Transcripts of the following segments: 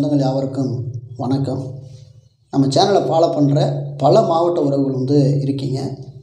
சொந்தங்கள் யாவருக்கும் வணக்கம் நம்ம சேனலை ஃபாலோ பண்ணுற பல மாவட்ட உறவுகள் வந்து இருக்கீங்க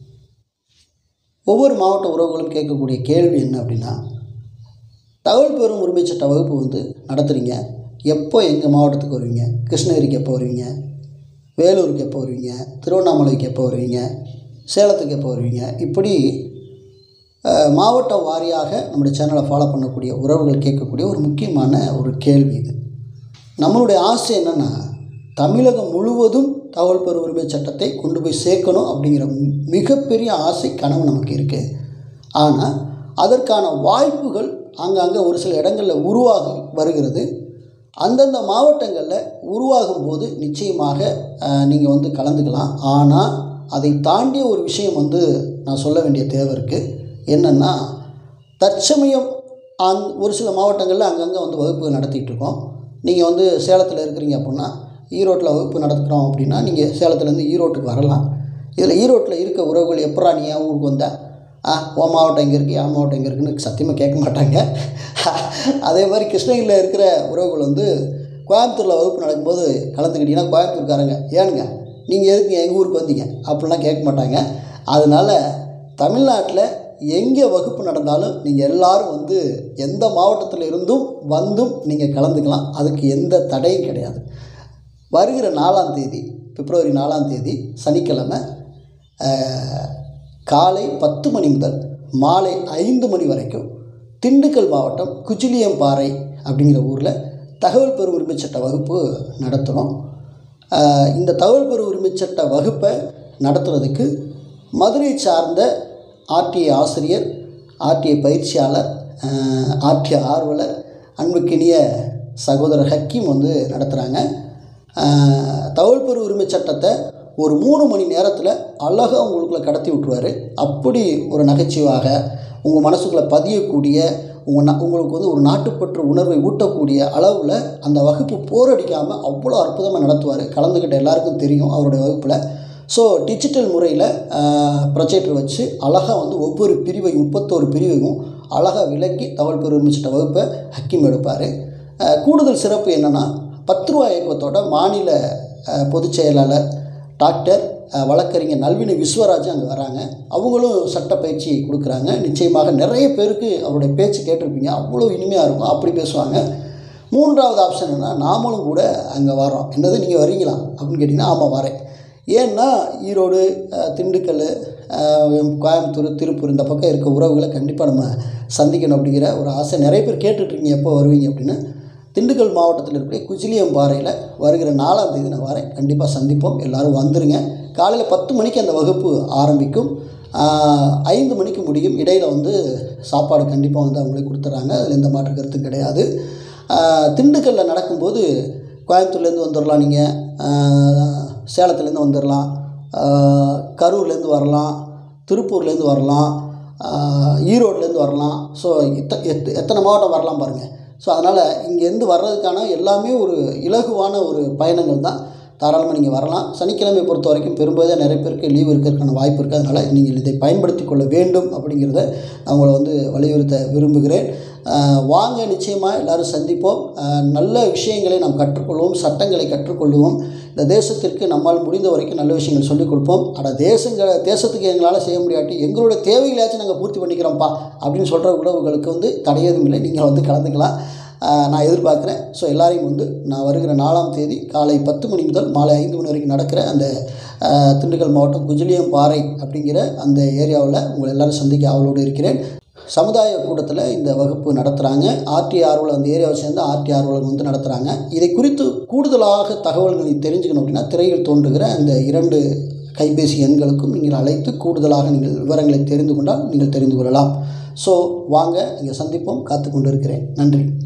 ஒவ்வொரு மாவட்ட உறவுகளும் கேட்கக்கூடிய கேள்வி என்ன அப்படின்னா தகவல் பெறும் உரிமை சட்ட வகுப்பு வந்து நடத்துகிறீங்க எப்போ எங்கள் மாவட்டத்துக்கு வருவீங்க கிருஷ்ணகிரிக்கு எப்போ வருவீங்க வேலூருக்கு எப்போ வருவீங்க திருவண்ணாமலைக்கு எப்போ வருவீங்க சேலத்துக்கு எப்போ வருவீங்க இப்படி அஹ், மாவட்ட வாரியாக நம்முடைய சேனலை ஃபாலோ பண்ணக்கூடிய உறவுகள் கேட்கக்கூடிய ஒரு முக்கியமான ஒரு கேள்வி இது நம்மளுடைய ஆசை என்னென்னா தமிழகம் முழுவதும் தகவல் பெறும் உரிமை சட்டத்தை கொண்டு போய் சேர்க்கணும் அப்படிங்கிற மி- மிகப்பெரிய ஆசை கனவு நமக்கு இருக்குது ஆனால் அதற்கான வாய்ப்புகள் ஆங்காங்கே ஒரு சில இடங்களில் உருவாகி வருகிறது அந்தந்த மாவட்டங்களில் உருவாகும் போது நிச்சயமாக நீங்கள் வந்து கலந்துக்கலாம் ஆனால் அதை தாண்டிய ஒரு விஷயம் வந்து நான் சொல்ல வேண்டிய தேவை இருக்குது என்னென்னா தற்சமயம் அந் ஒரு சில மாவட்டங்களில் அங்கங்கே வந்து வகுப்பு நடத்திட்டு இருக்கோம் நீங்கள் வந்து சேலத்தில் இருக்கிறீங்க அப்படின்னா ஈரோட்டில் வகுப்பு நடத்துகிறோம் அப்படின்னா நீங்கள் சேலத்துலேருந்து ஈரோட்டுக்கு வரலாம் இதில் ஈரோட்டில் இருக்க உறவுகள் எப்படா நீ என் ஊருக்கு வந்த ஆ உன் மாவட்டம் எங்கே இருக்குது என் மாவட்டம் எங்கே இருக்குன்னு சத்தியமாக கேட்க மாட்டாங்க அதே மாதிரி கிருஷ்ணகிரியில் இருக்கிற உறவுகள் வந்து கோயம்புத்தூரில் வகுப்பு நடக்கும்போது கலந்துக்கிட்டிங்கன்னா கோயம்புத்தூர்காரங்க ஏனுங்க நீங்கள் எதுக்கு எங்கள் ஊருக்கு வந்தீங்க அப்படிலாம் கேட்க மாட்டாங்க அதனால் தமிழ்நாட்டில் எங்கே வகுப்பு நடந்தாலும் நீங்கள் எல்லாரும் வந்து எந்த மாவட்டத்தில் இருந்தும் வந்தும் நீங்கள் கலந்துக்கலாம் அதுக்கு எந்த தடையும் கிடையாது வருகிற நாலாம் தேதி பிப்ரவரி நாலாம் தேதி சனிக்கிழமை அஹ், காலை பத்து மணி முதல் மாலை ஐந்து மணி வரைக்கும் திண்டுக்கல் மாவட்டம் குஜிலியம்பாறை அப்படிங்கிற ஊரில் தகவல் பெறும் உரிமை சட்ட வகுப்பு நடத்துகிறோம் அஹ், இந்த தகவல் பெறும் உரிமை சட்ட வகுப்பை நடத்துறதுக்கு மதுரை சார்ந்த ஆர்டிஐ ஆசிரியர் ஆர்டிஐ பயிற்சியாளர் ஆர்டிஐ ஆர்வலர் அன்புக்கினிய சகோதரர் ஹக்கீம் வந்து நடத்துகிறாங்க தகவல் பெறும் உரிமை சட்டத்தை ஒரு மூணு மணி நேரத்தில் அழகாக உங்களுக்குள்ள கடத்தி விட்ருவார் அப்படி ஒரு நகைச்சுவாக உங்கள் மனசுக்குள்ளே பதியக்கூடிய உங்கள் ந உங்களுக்கு வந்து ஒரு நாட்டுப்பற்று உணர்வை ஊட்டக்கூடிய அளவில் அந்த வகுப்பு போரடிக்காமல் அவ்வளோ அற்புதமாக நடத்துவார் கலந்துக்கிட்ட எல்லாருக்கும் தெரியும் அவருடைய வகுப்பில் ஸோ டிஜிட்டல் முறையில் ப்ரொஜெக்டர் வச்சு அழகாக வந்து ஒவ்வொரு பிரிவை முப்பத்தோரு பிரிவையும் அழகாக விளக்கி தகவல் பெருமை சட்ட வகுப்பை ஹக்கீம் எடுப்பார் அஹ், கூடுதல் சிறப்பு என்னென்னா பத்து ரூபா இயக்கத்தோட மாநில அஹ், பொதுச் செயலாளர் டாக்டர் அஹ், வழக்கறிஞர் நல்வினி விஸ்வராஜ் அங்கே வராங்க அவங்களும் சட்ட பயிற்சி கொடுக்குறாங்க நிச்சயமாக நிறைய பேருக்கு அவருடைய பேச்சு கேட்டிருப்பீங்க அவ்வளோ இனிமையாக இருக்கும் அப்படி பேசுவாங்க மூன்றாவது ஆப்ஷன் என்ன நாமளும் கூட அங்கே வரோம் என்னது நீங்கள் வரீங்களா அப்படின்னு கேட்டிங்கன்னா ஆமாம் வரேன் ஏன்னா ஈரோடு அஹ், திண்டுக்கல் அஹ், கோயம்புத்தூர் திருப்பூர் இந்த பக்கம் இருக்க உறவுகளை கண்டிப்பாக நம்ம சந்திக்கணும் அப்படிங்கிற ஒரு ஆசை நிறைய பேர் கேட்டுட்ருக்கீங்க எப்போ வருவீங்க அப்படின்னு திண்டுக்கல் மாவட்டத்தில் இருக்கக்கூடிய குஜிலியம்பாறையில் வருகிற நாலாம் தேதி நான் வரேன் கண்டிப்பாக சந்திப்போம் எல்லோரும் வந்துருங்க காலையில் பத்து மணிக்கு அந்த வகுப்பு ஆரம்பிக்கும் ஆஹ், ஐந்து மணிக்கு முடியும் இடையில் வந்து சாப்பாடு கண்டிப்பாக வந்து அவங்களே கொடுத்துட்றாங்க அதில் எந்த மாற்று கருத்தும் கிடையாது ஆஹ், திண்டுக்கல்லில் நடக்கும்போது கோயம்புத்தூர்லேருந்து வந்துடலாம் நீங்கள் சேலத்துலேருந்து வந்துடலாம் ஆஹ், கரூர்லேருந்து வரலாம் திருப்பூர்லேருந்து வரலாம் ஆஹ், ஈரோட்லேருந்து வரலாம் ஸோ எத்த எத் எத்தனை மாவட்டம் வரலாம் பாருங்கள் ஸோ அதனால் இங்கேருந்து வர்றதுக்கான எல்லாமே ஒரு இலகுவான ஒரு பயணங்கள் தான் தாராளமாக நீங்கள் வரலாம் சனிக்கிழமை பொறுத்த வரைக்கும் பெரும்பாலும் நிறைய பேருக்கு லீவு இருக்கிறதுக்கான வாய்ப்பு இருக்குது அதனால் நீங்கள் இதை பயன்படுத்தி கொள்ள வேண்டும் அப்படிங்கிறத நான் உங்களை வந்து வலியுறுத்த விரும்புகிறேன் ஆஹ் வாங்க நிச்சயமாக எல்லாரும் சந்திப்போம் ஆஹ் நல்ல விஷயங்களை நாம் கற்றுக்கொள்வோம் சட்டங்களை கற்றுக்கொள்வோம் இந்த தேசத்திற்கு நம்மால் முடிந்த வரைக்கும் நல்ல விஷயங்கள் சொல்லிக் கொடுப்போம் ஆனால் தேசங்க தேசத்துக்கு எங்களால் செய்ய முடியாட்டி எங்களோட தேவைகளையாச்சும் நாங்கள் பூர்த்தி பண்ணிக்கிறோம்ப்பா அப்படின்னு சொல்கிற உறவுகளுக்கு வந்து தடையதும் இல்லை நீங்கள் வந்து கலந்துக்கலாம் ஆஹ் நான் எதிர்பார்க்குறேன் ஸோ எல்லாரையும் வந்து நான் வருகிற நாலாம் தேதி காலை பத்து மணி முதல் மாலை ஐந்து மணி வரைக்கும் நடக்கிற அந்த ஆஹ் திண்டுக்கல் மாவட்டம் குஜிலியம் பாறை அப்படிங்கிற அந்த ஏரியாவில் உங்களை எல்லாரும் சந்திக்க ஆவலோடு இருக்கிறேன் சமுதாய கூட்டத்தில் இந்த வகுப்பு நடத்துகிறாங்க ஆர்டி ஆர்வலர் அந்த ஏரியாவை சேர்ந்து ஆர்டி ஆர்வலர் வந்து நடத்துகிறாங்க இதை குறித்து கூடுதலாக தகவல்களை தெரிஞ்சுக்கணும் அப்படின்னா திரையில் தோன்றுகிற அந்த இரண்டு கைபேசி எண்களுக்கும் நீங்கள் அழைத்து கூடுதலாக நீங்கள் விவரங்களை தெரிந்து கொண்டால் நீங்கள் தெரிந்து கொள்ளலாம் ஸோ வாங்க இங்கே சந்திப்போம் காத்து கொண்டு இருக்கிறேன் நன்றி